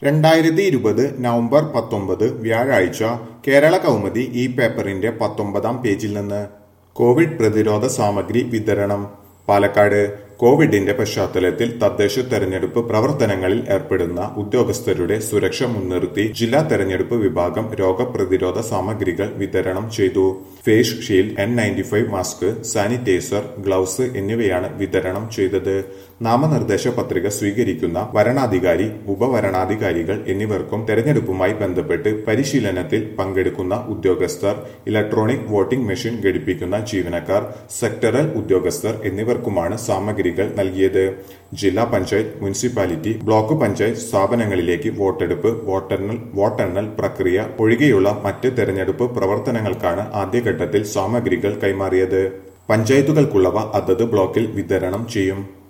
രണ്ടായിരത്തി ഇരുപത് നവംബർ പത്തൊമ്പത് വ്യാഴാഴ്ച കേരള കൗമുദി ഈ പേപ്പറിന്റെ പത്തൊമ്പതാം പേജിൽ നിന്ന് കോവിഡ് പ്രതിരോധ സാമഗ്രി വിതരണം പാലക്കാട് കോവിഡിന്റെ പശ്ചാത്തലത്തിൽ തദ്ദേശ തെരഞ്ഞെടുപ്പ് പ്രവർത്തനങ്ങളിൽ ഏർപ്പെടുന്ന ഉദ്യോഗസ്ഥരുടെ സുരക്ഷ മുൻനിർത്തി ജില്ലാ തെരഞ്ഞെടുപ്പ് വിഭാഗം രോഗപ്രതിരോധ സാമഗ്രികൾ വിതരണം ചെയ്തു face shield N ninety five mask sanitizer gloves എന്നിവയാണ് വിതരണം ചെയ്തത് നാമനിർദ്ദേശ പത്രിക സ്വീകരിക്കുന്ന വരണാധികാരി ഉപവരണാധികാരികൾ എന്നിവർക്കും തെരഞ്ഞെടുപ്പുമായി ബന്ധപ്പെട്ട് പരിശീലനത്തിൽ പങ്കെടുക്കുന്ന ഉദ്യോഗസ്ഥർ ഇലക്ട്രോണിക് വോട്ടിംഗ് മെഷീൻ ഘടിപ്പിക്കുന്ന ജീവനക്കാർ സെക്ടറൽ ഉദ്യോഗസ്ഥർ എന്നിവർക്കുമാണ് സാമഗ്രികൾ നൽകിയത് ജില്ലാ പഞ്ചായത്ത് മുനിസിപ്പാലിറ്റി ബ്ലോക്ക് പഞ്ചായത്ത് സ്ഥാപനങ്ങളിലേക്ക് വോട്ടെടുപ്പ് വോട്ടെണ്ണൽ വോട്ടെണ്ണൽ പ്രക്രിയ ഒഴികെയുള്ള മറ്റ് തെരഞ്ഞെടുപ്പ് പ്രവർത്തനങ്ങൾക്കാണ് ആദ്യഘട്ടത്തിൽ സാമഗ്രികൾ കൈമാറിയത് പഞ്ചായത്തുകൾക്കുള്ളവ അതത് ബ്ലോക്കിൽ വിതരണം ചെയ്യും